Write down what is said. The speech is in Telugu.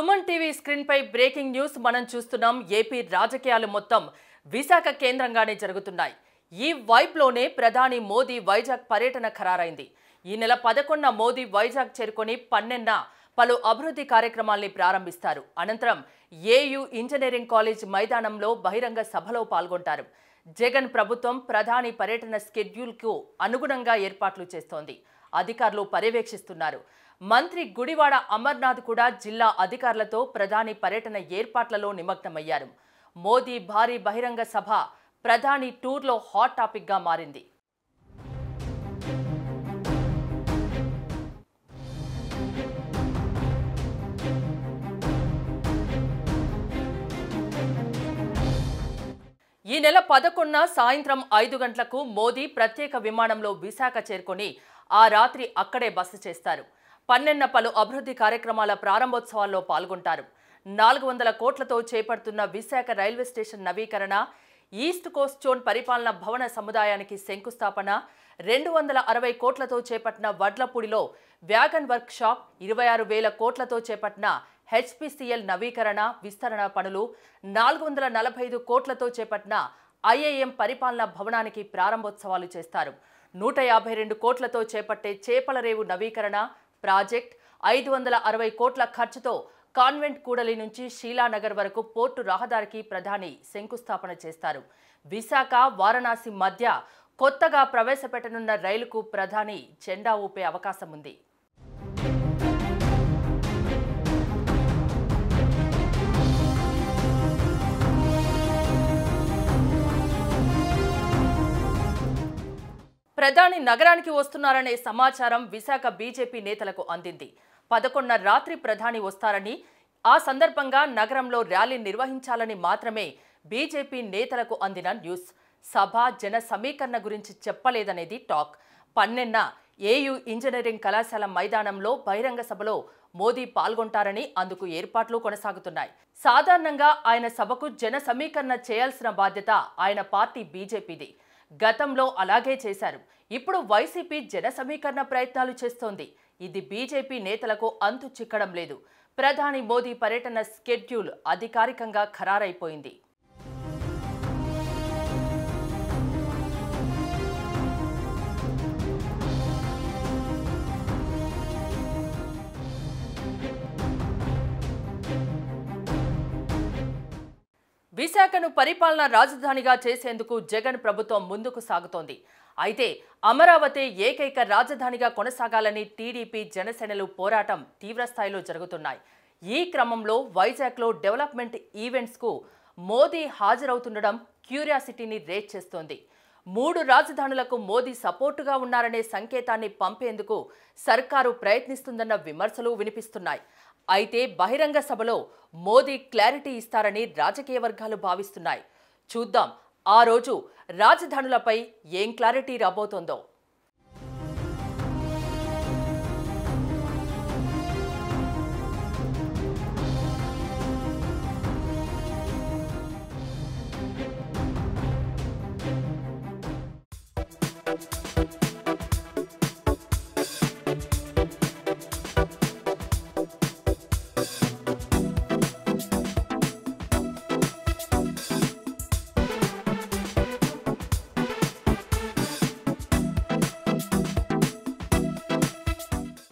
సుమన్ టీవీ స్క్రీన్ పై బ్రేకింగ్ న్యూస్ మనం చూస్తున్నాం ఏపీ రాజకీయాలు మొత్తం విశాఖ కేంద్రంగానే జరుగుతున్నాయి ఈ వైబ్లోనే ప్రధాని మోదీ వైజాగ్ పర్యటన ఖరారైంది ఈ నెల పదకొండున మోదీ వైజాగ్ చేరుకొని పన్నెండున పలు అభివృద్ధి కార్యక్రమాల్ని ప్రారంభిస్తారు అనంతరం ఏయు ఇంజనీరింగ్ కాలేజ్ మైదానంలో బహిరంగ సభలో పాల్గొంటారు జగన్ ప్రభుత్వం ప్రధాని పర్యటన స్కెడ్యూల్కు అనుగుణంగా ఏర్పాట్లు చేస్తోంది అధికారులు పర్యవేక్షిస్తున్నారు మంత్రి గుడివాడ అమర్నాథ్ కూడా జిల్లా అధికారులతో ప్రధాని పర్యటన ఏర్పాట్లలో నిమగ్నమయ్యారు మోదీ భారీ బహిరంగ సభ ప్రధాని టూర్లో హాట్ టాపిక్గా మారింది ఈ నెల పదకొండున సాయంత్రం ఐదు గంటలకు మోదీ ప్రత్యేక విమానంలో విశాఖ చేరుకొని ఆ రాత్రి అక్కడే బస చేస్తారు పన్నెండున పలు అభివృద్ధి కార్యక్రమాల ప్రారంభోత్సవాల్లో పాల్గొంటారు నాలుగు వందల కోట్లతో చేపడుతున్న విశాఖ రైల్వే స్టేషన్ నవీకరణ ఈస్ట్ కోస్ట్ జోన్ పరిపాలన భవన సముదాయానికి శంకుస్థాపన రెండు వందల అరవై కోట్లతో చేపట్టిన వడ్లపూడిలో వ్యాగన్ వర్క్ షాప్ ఇరవై ఆరు వేల కోట్లతో చేపట్టిన హెచ్పిసిఎల్ నవీకరణ విస్తరణ పనులు నాలుగు వందల నలభై ఐదు కోట్లతో చేపట్టిన ఐఐఎం పరిపాలనా భవనానికి ప్రారంభోత్సవాలు చేస్తారు నూట యాభై రెండు కోట్లతో చేపట్టే చేపల రేవు నవీకరణ ప్రాజెక్ట్ ఐదు వందల అరవై కోట్ల ఖర్చుతో కాన్వెంట్ కూడలి నుంచి షీలానగర్ వరకు పోర్టు రహదారికి ప్రధాని శంకుస్థాపన చేస్తారు విశాఖ వారణాసి మధ్య కొత్తగా ప్రవేశపెట్టనున్న రైలుకు ప్రధాని జెండా ఊపే అవకాశం ఉంది ప్రధాని నగరానికి వస్తున్నారనే సమాచారం విశాఖ బీజేపీ నేతలకు అందింది పదకొండున రాత్రి ప్రధాని వస్తారని ఆ సందర్భంగా నగరంలో ర్యాలీ నిర్వహించాలని మాత్రమే బీజేపీ నేతలకు అందిన న్యూస్ సభ జన సమీకరణ గురించి చెప్పలేదనేది టాక్ పన్నెన్న ఏయు ఇంజనీరింగ్ కళాశాల మైదానంలో బహిరంగ సభలో మోదీ పాల్గొంటారని అందుకు ఏర్పాట్లు కొనసాగుతున్నాయి సాధారణంగా ఆయన సభకు జన సమీకరణ చేయాల్సిన బాధ్యత ఆయన పార్టీ బీజేపీది గతంలో అలాగే చేశారు ఇప్పుడు వైసీపీ జన సమీకరణ ప్రయత్నాలు చేస్తోంది ఇది బీజేపీ నేతలకు అంతు చిక్కడం లేదు ప్రధాని మోదీ పర్యటన స్కెడ్యూల్ అధికారికంగా ఖరారైపోయింది విశాఖను పరిపాలనా రాజధానిగా చేసేందుకు జగన్ ప్రభుత్వం ముందుకు సాగుతోంది అయితే అమరావతి ఏకైక రాజధానిగా కొనసాగాలని టీడీపీ జనసేనలు పోరాటం తీవ్రస్థాయిలో జరుగుతున్నాయి ఈ క్రమంలో వైజాగ్లో డెవలప్మెంట్ ఈవెంట్స్కు మోదీ హాజరవుతుండడం క్యూరియాసిటీని రేట్ చేస్తోంది మూడు రాజధానులకు మోదీ సపోర్టుగా ఉన్నారనే సంకేతాన్ని పంపేందుకు సర్కారు ప్రయత్నిస్తుందన్న విమర్శలు వినిపిస్తున్నాయి అయితే బహిరంగ సభలో మోదీ క్లారిటీ ఇస్తారని రాజకీయ వర్గాలు భావిస్తున్నాయి చూద్దాం ఆ రోజు రాజధానులపై ఏం క్లారిటీ రాబోతోందో